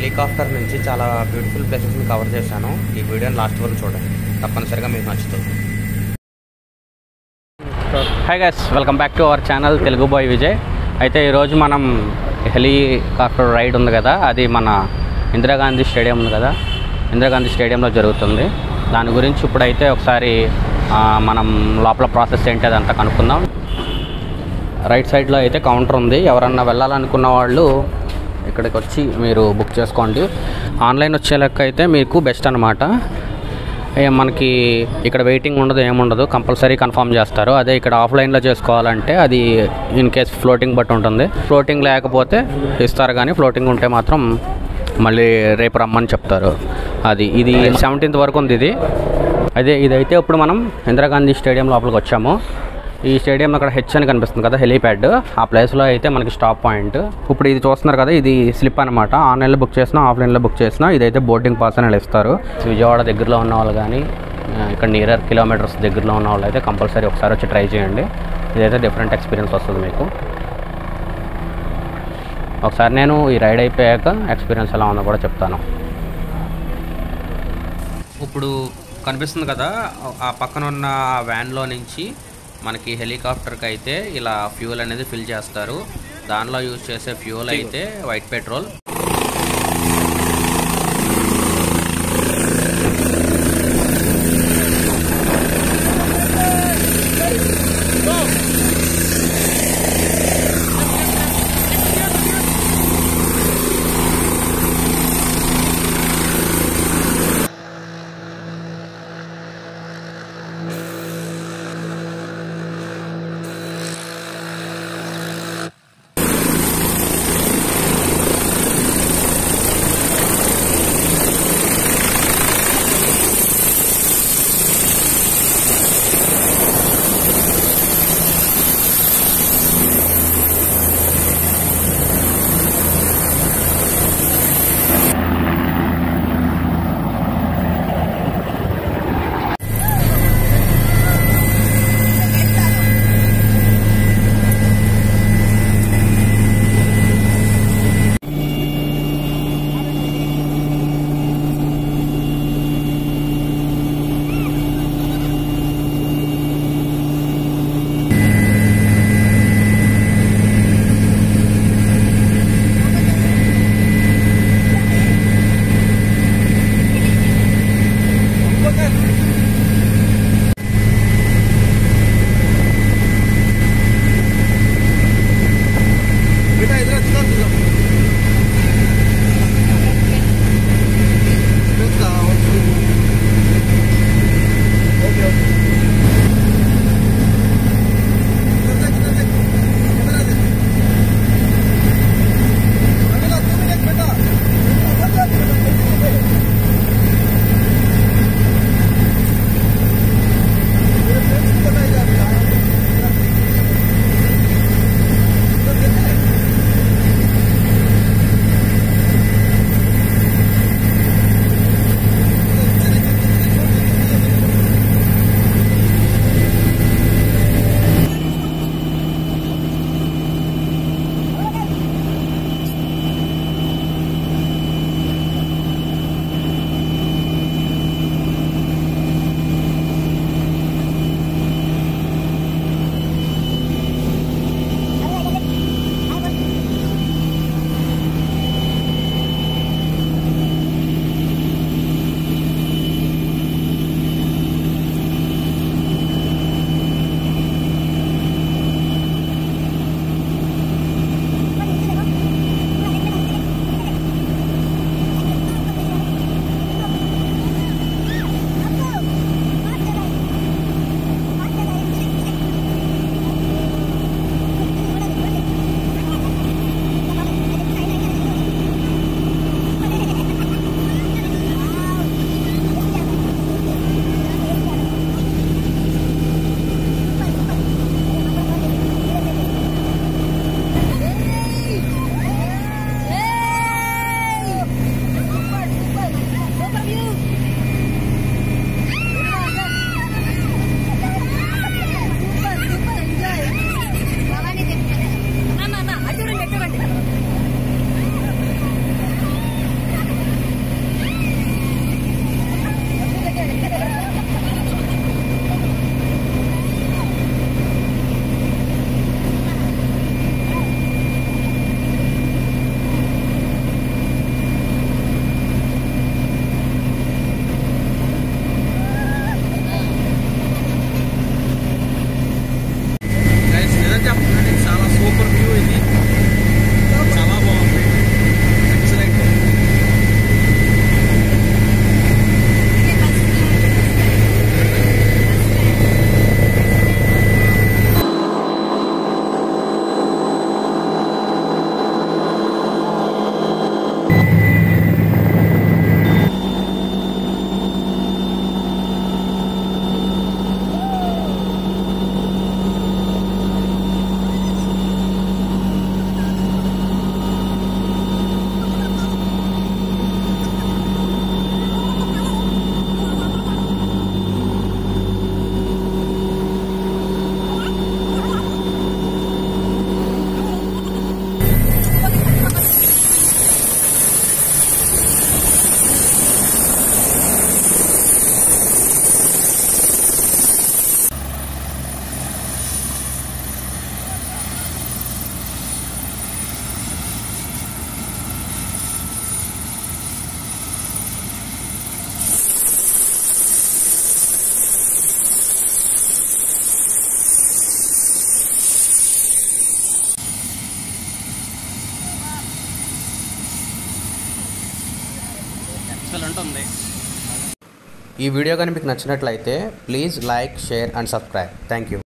helicopter నుంచి చాలా beautiful ప్లేసెస్ని cover చేశాను ఈ వీడియోని లాస్ట్ వరకు చూడండి తప్పనిసరిగా మీకు నచ్చుతుంది hi guys welcome back to our channel Telugu boy Vijay అయితే ఈరోజు మనం హెలికాప్టర్ రైడ్ ఉంది కదా అది మన ఇందిరాగాంధీ స్టేడియం ఉంది కదా ఇందిరాగాంధీ స్టేడియంలో జరుగుతుంది దాని గురించి ఇప్పుడైతే ఒకసారి ఆ, మనం లోపల ప్రాసెస్ ఏంటి అదంతా కనుక్కుందాం రైట్ సైడ్లో అయితే కౌంటర్ ఉంది ఎవరన్నా వెళ్ళాలనుకున్న వాళ్ళు ఇక్కడికి వచ్చి మీరు బుక్ చేసుకోండి ఆన్లైన్ వచ్చే లెక్క అయితే మీకు బెస్ట్ అనమాట మనకి ఇక్కడ వెయిటింగ్ ఉండదు ఏముండదు కంపల్సరీ కన్ఫర్మ్ చేస్తారు అదే ఇక్కడ ఆఫ్లైన్లో చేసుకోవాలంటే అది ఇన్ కేస్ ఫ్లోటింగ్ బట్టి ఉంటుంది ఫ్లోటింగ్ లేకపోతే ఇస్తారు కానీ ఫ్లోటింగ్ ఉంటే మాత్రం మళ్ళీ రేపు రమ్మని చెప్తారు అది ఇది సెవెంటీన్త్ వరకు ఉంది ఇది అదే ఇదైతే ఇప్పుడు మనం ఇందిరాగాంధీ స్టేడియం లోపలికి వచ్చాము ఈ స్టేడియం అక్కడ హెచ్ అని కనిపిస్తుంది కదా హెలీప్యాడ్ ఆ ప్లేస్లో అయితే మనకి స్టాప్ పాయింట్ ఇప్పుడు ఇది చూస్తున్నారు కదా ఇది స్లిప్ అనమాట ఆన్లైన్లో బుక్ చేసినా ఆఫ్లైన్లో బుక్ చేసినా ఇదైతే బోర్డింగ్ పాస్ అని ఇస్తారు విజయవాడ దగ్గరలో ఉన్న వాళ్ళు కానీ ఆ, ఇక్కడ నియర్ కిలోమీటర్స్ దగ్గరలో ఉన్న వాళ్ళు అయితే కంపల్సరీ ఒకసారి వచ్చి ట్రై చేయండి ఇదైతే డిఫరెంట్ ఎక్స్పీరియన్స్ వస్తుంది మీకు ఒకసారి నేను ఈ రైడ్ అయిపోయాక ఎక్స్పీరియన్స్ ఎలా ఉందో కూడా చెప్తాను ఇప్పుడు కనిపిస్తుంది కదా ఆ పక్కన ఉన్న ఆ వ్యాన్లో నుంచి మనకి హెలికాప్టర్కి అయితే ఇలా ఫ్యూల్ అనేది ఫిల్ చేస్తారు దానిలో యూజ్ చేసే ఫ్యూల్ అయితే వైట్ పెట్రోల్ ఉంటుంది ఈ వీడియో కానీ మీకు నచ్చినట్లయితే please like share and subscribe thank you